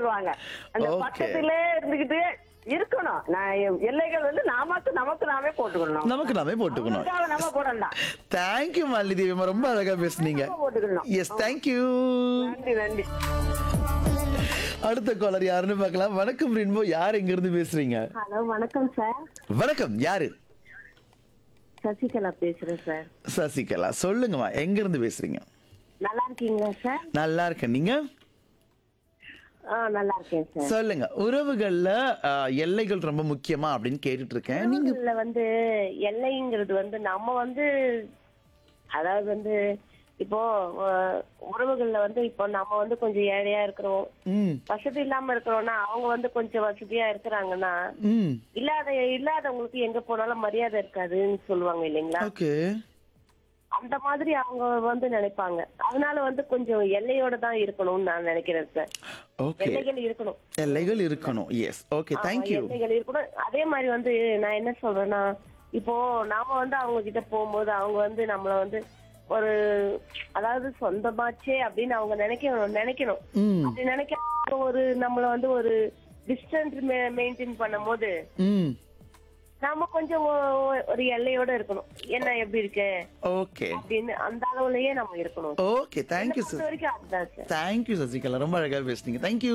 சொல்லுவாங்க அந்த Okay. பக்கத்திலே இருந்துகிட்டு இருக்கணும் நான் எ- எல்லைகள் வந்து நாமக்கு நமக்கு நாமே போட்டுக்கணும் நமக்கு நாமே போட்டுக்கணும் அவங்களுக்காக நம்ம போடலாம் தேங்க்யூ மாலினி தேவிமா ரொம்ப அழகா பேசுனீங்க நம்ம போட்டுக்கணும் எஸ் தேங்க்யூ நன்றி நன்றி அடுத்த காலர் யாருன்னு பார்க்கலாம் வணக்கம் ரென்போ யார் எங்க இருந்து பேசுறீங்க ஹலோ வணக்கம் சார் வணக்கம் யாரு சசிகலா பேசுறேன் சார் சசிகலா சொல்லுங்கம்மா எங்க இருந்து பேசுறீங்க நல்லா இருக்கீங்களா சார் நல்லா இருக்கேன் நீங்க ஆ நல்லா இருக்கேன் சார் சொல்லுங்க உறவுகள்ல ஆஹ், எல்லைகள் ரொம்ப முக்கியமா அப்படின்னு கேட்டுட்டு இருக்கேன் நீங்க உறவுகள்ல வந்து எல்லைங்கிறது வந்து நம்ம வந்து அதாவது வந்து இப்போ அஹ், உறவுகள்ல வந்து இப்போ நம்ம வந்து கொஞ்சம் ஏழையா இருக்கிறோம் ம் வசதி இல்லாம இருக்கிறோம்னா அவங்க வந்து கொஞ்சம் வசதியா இருக்கிறாங்கன்னா ம் இல்லாத இல்லாதவங்களுக்கு எங்க போனாலும் மரியாதை இருக்காதுன்னு சொல்லுவாங்க இல்லைங்களா ஓகே அந்த மாதிரி அவங்க வந்து நினைப்பாங்க அதனால வந்து கொஞ்சம் எல்லையோட தான் இருக்கணும்னு நான் நினைக்கிறேன் சார் ஓகே எல்லைகள் இருக்கணும் எல்லைகள் இருக்கணும் எஸ் ஓகே ஆமா, தேங்க்யூ எல்லைகள் இருக்கணும் அதே மாதிரி வந்து நான் என்ன சொல்றேன்னா இப்போ நாம வந்து அவங்க கிட்ட போகும்போது அவங்க வந்து நம்மள வந்து ஒரு அதாவது சொந்தமாச்சே அப்படின்னு அவங்க நினைக்கணும் நினைக்கணும் ம் அப்படி நினைக்க ஒரு நம்மள வந்து ஒரு டிஸ்டன்ஸ் மெயின்டைன் பண்ணும்போது ம் நாம கொஞ்சம் ஒ- ஒரு எல்லையோட இருக்கணும் என்ன எப்படி இருக்கு ஓகே அப்படின்னு அந்த அளவுலயே நம்ம இருக்கணும் ஓகே தேங்க்யூ பொறுத்த சார் வரைக்கும் அதுதான் சார் தேங்க்யூ சசிகலா ரொம்ப அழகா பேசுனீங்க தேங்க்யூ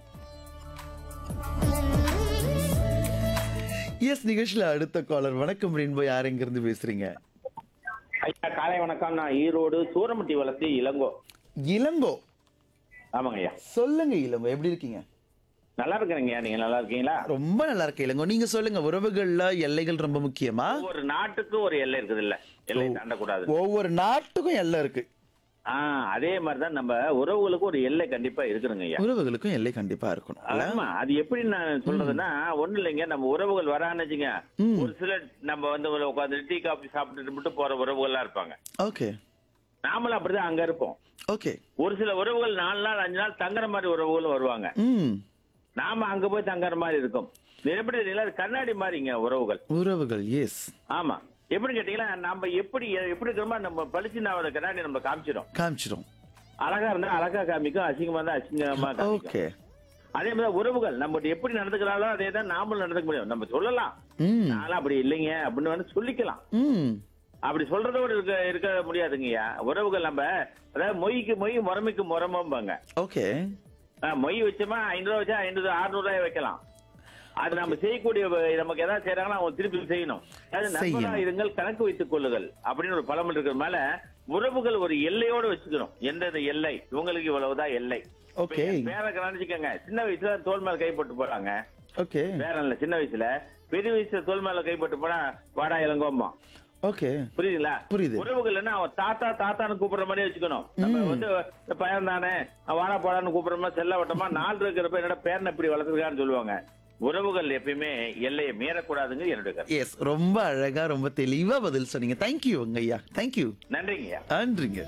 எஸ் நிகழ்ச்சியில அடுத்த காலர் வணக்கம் ரெயின்போ யார் எங்க இருந்து பேசுறீங்க ஐயா காலை வணக்கம் நான் ஈரோடு சூரமட்டி வளர்த்தி இளங்கோ இளங்கோ ஆமாங்க ஐயா சொல்லுங்க இளங்கோ எப்படி இருக்கீங்க நல்லா இருக்கிறேங்க நீங்க நல்லா இருக்கீங்களா ரொம்ப நல்லா இருக்கு இளங்கோ நீங்க சொல்லுங்க உறவுகள்ல எல்லைகள் ரொம்ப முக்கியமா ஒவ்வொரு நாட்டுக்கும் ஒரு எல்லை இருக்குது இல்ல எல்லை தாண்டக்கூடாது ஒவ்வொரு நாட்டுக்கும் எல்லை இருக்கு ஆஹ் அதே மாதிரிதான் நம்ம உறவுகளுக்கு ஒரு எல்லை கண்டிப்பா இருக்குதுங்க ஐயா உறவுகளுக்கும் எல்லை கண்டிப்பா இருக்கணும் இல்ல? ஆமா அது எப்படி நான் சொல்றதுன்னா ஒண்ணு இல்லைங்க நம்ம உறவுகள் வரான்னு வச்சுங்க ஒரு சிலர் நம்ம வந்து உட்காந்து டீ காபி சாப்பிட்டுட்டு மட்டும் போற உறவுகள்லாம் இருப்பாங்க ஓகே நாமளும் அப்படிதான் அங்க இருப்போம் ஓகே ஒரு சில உறவுகள் நாலு நாள் அஞ்சு நாள் தங்குற மாதிரி உறவுகளும் வருவாங்க ம் நாம அங்க போய் தங்குற மாதிரி இருக்கும் இது எப்படி தெரியல அது கண்ணாடி மாதிரிங்க உறவுகள் உறவுகள் எஸ் ஆமா எப்படி கேட்டீங்களா நம்ம எப்படி எப்படி இருக்கிறோமோ நம்ம பளிச்சு நான் கண்ணாடி நம்ம காமிச்சிடும் காமிச்சிடும் அழகா இருந்தா அழகா காமிக்கும் அசிங்கமா இருந்தா அசிங்கமா காமிக்கும் ஓகே அதே மாதிரி உறவுகள் நம்ம எப்படி நடந்துக்கிறாளோ அதே தான் நாமளும் நடந்துக்க முடியும் நம்ம சொல்லலாம் ம் நானும் அப்படி இல்லைங்க அப்படின்னு வந்து சொல்லிக்கலாம் ம் அப்படி சொல்றதோட இருக்க இருக்க முடியாதுங்கய்யா உறவுகள் நம்ம அதாவது மொய்க்கு மொய் முறமைக்கு முறம்பாங்க ஓகே மொய் வச்சோமா ஐநூறு ரூபா வச்சா ஐநூறு அறுநூறு ரூபாய் வைக்கலாம் அது நம்ம செய்யக்கூடிய நமக்கு ஏதாவது செய்யறாங்கன்னா அவங்க திருப்பி செய்யணும் அது நண்பரா செய்யணும். இருங்கள் கணக்கு வைத்துக் கொள்ளுங்கள் அப்படின்னு ஒரு பழமொழி இருக்கிறதுனால உறவுகள் ஒரு எல்லையோட வச்சுக்கணும் எந்தெந்த எல்லை இவங்களுக்கு இவ்வளவுதான் எல்லை ஓகே வேற நினைச்சுக்கோங்க சின்ன வயசுல தோல் மேல கை போட்டு போறாங்க ஓகே வேற இல்ல சின்ன வயசுல பெரிய வயசுல தோல் மேல கை போட்டு போனா வாடா இளங்கோமா ஓகே புரியுதுங்களா புரியுது. உறவுகள் என்ன அவன் தாத்தா தாத்தான்னு கூப்பிடுற மாதிரி வச்சுக்கணும் நம்ம வந்து இந்த பையன் தானே அவன் வாடா போடான்னு கூப்பிடுற மாதிரி செல்ல வட்டமா நாள் இருக்கிறப்ப என்னடா பேரன் இப்படி வளர்த்துருக்கான்னு சொல்லுவாங்க உறவுகள் எப்பயுமே எல்லையை மீறக்கூடாதுங்க என்னுடைய கருத்து எஸ் ரொம்ப அழகா ரொம்ப தெளிவா பதில் சொன்னீங்க தேங்க்யூ ஐயா தேங்க்யூ நன்றிங்கய்யா நன்றிங்க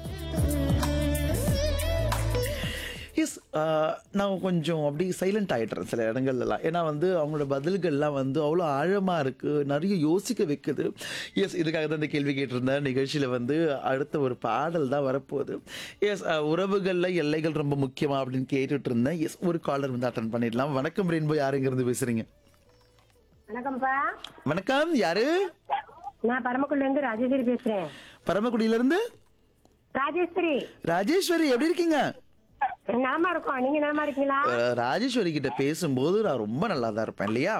எஸ் நான் கொஞ்சம் அப்படி சைலண்ட் ஆயிடுறேன் சில இடங்கள்லாம் ஏன்னா வந்து அவங்களோட பதில்கள்லாம் வந்து அவ்வளோ ஆழமாக இருக்குது நிறைய யோசிக்க வைக்குது எஸ் இதுக்காக தான் இந்த கேள்வி கேட்டிருந்தேன் நிகழ்ச்சியில் வந்து அடுத்த ஒரு பாடல் தான் வரப்போகுது எஸ் உறவுகளில் எல்லைகள் ரொம்ப முக்கியமா அப்படின்னு கேட்டுட்டு இருந்தேன் எஸ் ஒரு காலர் வந்து அட்டன் பண்ணிடலாம் வணக்கம் ரெயின்போ யாருங்கிறது பேசுறீங்க வணக்கம்ப்பா வணக்கம் யாரு நான் பரமக்குள்ள இருந்து ராஜேஸ்வரி பேசுறேன் பரமக்குடியிலிருந்து ராஜேஸ்வரி ராஜேஸ்வரி எப்படி இருக்கீங்க நலமா இருக்கோம் நீங்க நலமா இருக்கீங்களா அஹ், ராஜேஸ்வரி கிட்ட பேசும்போது நான் ரொம்ப நல்லா தான் இருப்பேன் இல்லையா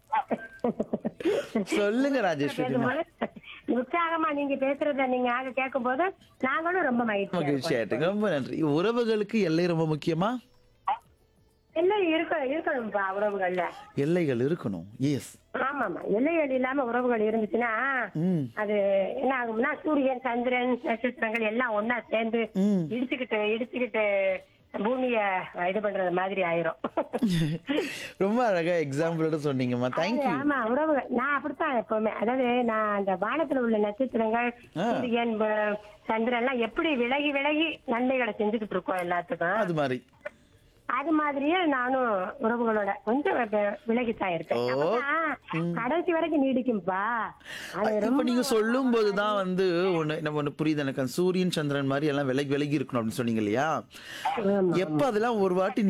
சொல்லுங்க ராஜேஸ்வரி பேசும்போது உற்சாகமா நீங்க பேசுறத நீங்க ஆக கேட்கும் போது நாங்களும் ரொம்ப மகிழ்ச்சி மகிழ்ச்சி ஆயிட்டுங்க ரொம்ப நன்றி உறவுகளுக்கு எல்லை ரொம்ப முக்கியமா எல்லாம் இருக்க இருக்கணும்ப்பா உறவுகள்ல எல்லைகள் இருக்கணும் எஸ் ஆமாமா எல்லைகள் இல்லாம உறவுகள் இருந்துச்சுன்னா ம் அது என்ன ஆகும்னா சூரியன் சந்திரன் நட்சத்திரங்கள் எல்லாம் ஒன்னா சேர்ந்து ம். இடிச்சுக்கிட்டு இடிச்சுக்கிட்டு பூமிய இது பண்றது மாதிரி ஆயிரும் ரொம்ப அழகா எக்ஸாம்பிளோட சொன்னீங்கம்மா தேங்க்யூ ஆமா உறவுகள் நான் அப்படித்தான் எப்பவுமே அதாவது நான் அந்த வானத்துல உள்ள நட்சத்திரங்கள் ஆ. சூரியன் ப- சந்திரன் எல்லாம் எப்படி விலகி விலகி நன்மைகளை செஞ்சுக்கிட்டு இருக்கோம் எல்லாத்துக்கும் அது மாதிரி அது மாதிரியே நானும் உறவுகளோட கொஞ்சம் வி- விலகித்தான் இருப்பேன் ஓ. அப்பதான் கடைசி வரைக்கும் நீடிக்கும்பா அது இப்ப ரொம்ப நீங்க சொல்லும் போதுதான் வந்து ஒண்ணு நம்ம ஒண்ணு புரியுது எனக்கு அந்த சூரியன் சந்திரன் மாதிரி எல்லாம் விலகி விலகி இருக்கணும் அப்படின்னு சொன்னீங்க இல்லையா ஆமா. எப்ப அதெல்லாம் ஒரு வாட்டி